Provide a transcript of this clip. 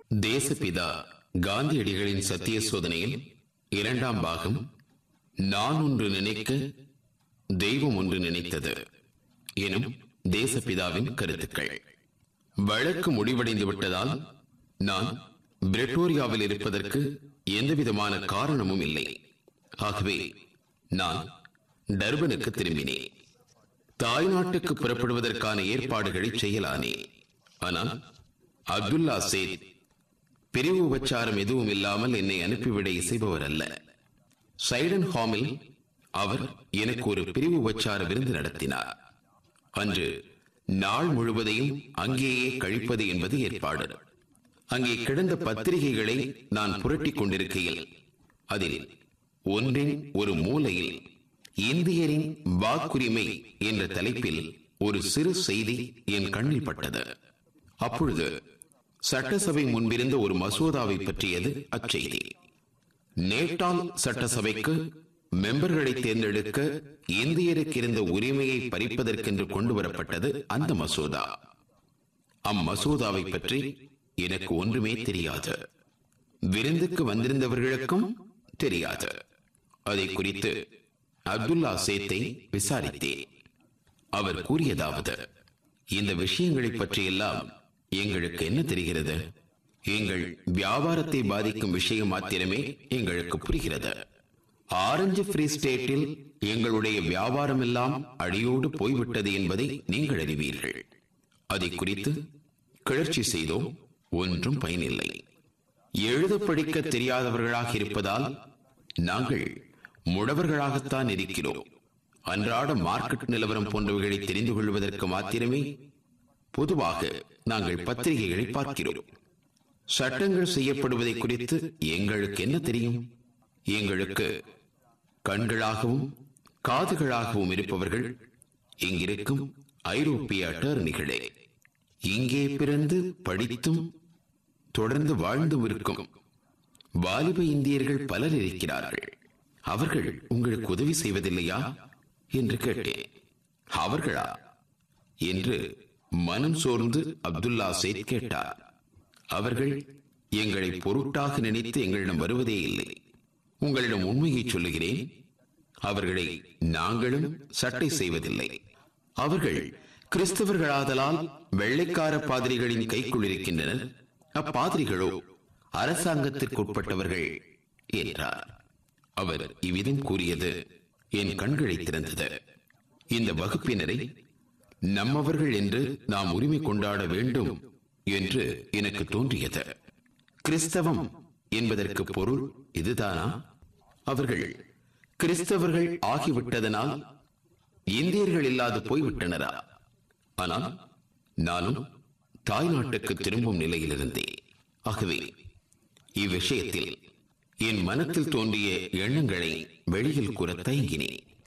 தேசபிதா காந்தியடிகளின் சத்திய சோதனையில் இரண்டாம் பாகம் நான் ஒன்று நினைக்க தெய்வம் ஒன்று நினைத்தது எனும் தேசபிதாவின் கருத்துக்கள் வழக்கு முடிவடைந்து விட்டதால் நான் பிரிட்டோரியாவில் இருப்பதற்கு எந்தவிதமான காரணமும் இல்லை ஆகவே நான் டர்பனுக்கு திரும்பினேன் தாய்நாட்டுக்கு புறப்படுவதற்கான ஏற்பாடுகளை செய்யலானே ஆனால் அப்துல்லா சேத் பிரிவு உபச்சாரம் எதுவும் இல்லாமல் என்னை அனுப்பிவிட இசைபவர் அல்ல சைடன் ஹாமில் அவர் எனக்கு ஒரு பிரிவு உபச்சார விருந்து நடத்தினார் அன்று நாள் முழுவதையும் அங்கேயே கழிப்பது என்பது ஏற்பாடு அங்கே கிடந்த பத்திரிகைகளை நான் புரட்டிக் கொண்டிருக்கையில் அதில் ஒன்றின் ஒரு மூலையில் இந்தியரின் வாக்குரிமை என்ற தலைப்பில் ஒரு சிறு செய்தி என் கண்ணில் பட்டது அப்பொழுது சட்டசபை முன்பிருந்த ஒரு மசோதாவை பற்றியது அச்செய்தி நேட்டால் சட்டசபைக்கு மெம்பர்களை தேர்ந்தெடுக்க இந்தியருக்கு இருந்த உரிமையை பறிப்பதற்கென்று கொண்டு வரப்பட்டது அந்த மசோதா அம்மசோதாவை பற்றி எனக்கு ஒன்றுமே தெரியாது விருந்துக்கு வந்திருந்தவர்களுக்கும் தெரியாது அதை குறித்து அப்துல்லா சேத்தை விசாரித்தேன் அவர் கூறியதாவது இந்த விஷயங்களை பற்றியெல்லாம் எங்களுக்கு என்ன தெரிகிறது எங்கள் வியாபாரத்தை பாதிக்கும் விஷயம் மாத்திரமே எங்களுக்கு புரிகிறது ஆரஞ்சு ஃப்ரீ ஸ்டேட்டில் எங்களுடைய வியாபாரம் எல்லாம் அடியோடு போய்விட்டது என்பதை நீங்கள் அறிவீர்கள் அதை குறித்து கிளர்ச்சி செய்தோம் ஒன்றும் பயனில்லை எழுத படிக்க தெரியாதவர்களாக இருப்பதால் நாங்கள் முடவர்களாகத்தான் இருக்கிறோம் அன்றாட மார்க்கெட் நிலவரம் போன்றவைகளை தெரிந்து கொள்வதற்கு மாத்திரமே பொதுவாக நாங்கள் பத்திரிகைகளை பார்க்கிறோம் சட்டங்கள் செய்யப்படுவதை குறித்து எங்களுக்கு என்ன தெரியும் எங்களுக்கு கண்களாகவும் காதுகளாகவும் இருப்பவர்கள் இங்கிருக்கும் ஐரோப்பிய அட்டர்னிகளே இங்கே பிறந்து படித்தும் தொடர்ந்து வாழ்ந்தும் இருக்கும் வாலிப இந்தியர்கள் பலர் இருக்கிறார்கள் அவர்கள் உங்களுக்கு உதவி செய்வதில்லையா என்று கேட்டேன் அவர்களா என்று மனம் சோர்ந்து அப்துல்லா சேத் கேட்டார் அவர்கள் எங்களை பொருட்டாக நினைத்து எங்களிடம் வருவதே இல்லை உங்களிடம் உண்மையை சொல்லுகிறேன் அவர்களை நாங்களும் சட்டை செய்வதில்லை அவர்கள் கிறிஸ்தவர்களாதலால் வெள்ளைக்கார பாதிரிகளின் கைக்குள் இருக்கின்றனர் அப்பாதிரிகளோ அரசாங்கத்திற்குட்பட்டவர்கள் என்றார் அவர் இவ்விதம் கூறியது என் கண்களை திறந்தது இந்த வகுப்பினரை நம்மவர்கள் என்று நாம் உரிமை கொண்டாட வேண்டும் என்று எனக்கு தோன்றியது கிறிஸ்தவம் என்பதற்கு பொருள் இதுதானா அவர்கள் கிறிஸ்தவர்கள் ஆகிவிட்டதனால் இந்தியர்கள் இல்லாது போய்விட்டனரா ஆனால் நானும் தாய்நாட்டுக்கு திரும்பும் நிலையில் இருந்தேன் ஆகவே இவ்விஷயத்தில் என் மனத்தில் தோன்றிய எண்ணங்களை வெளியில் கூற தயங்கினேன்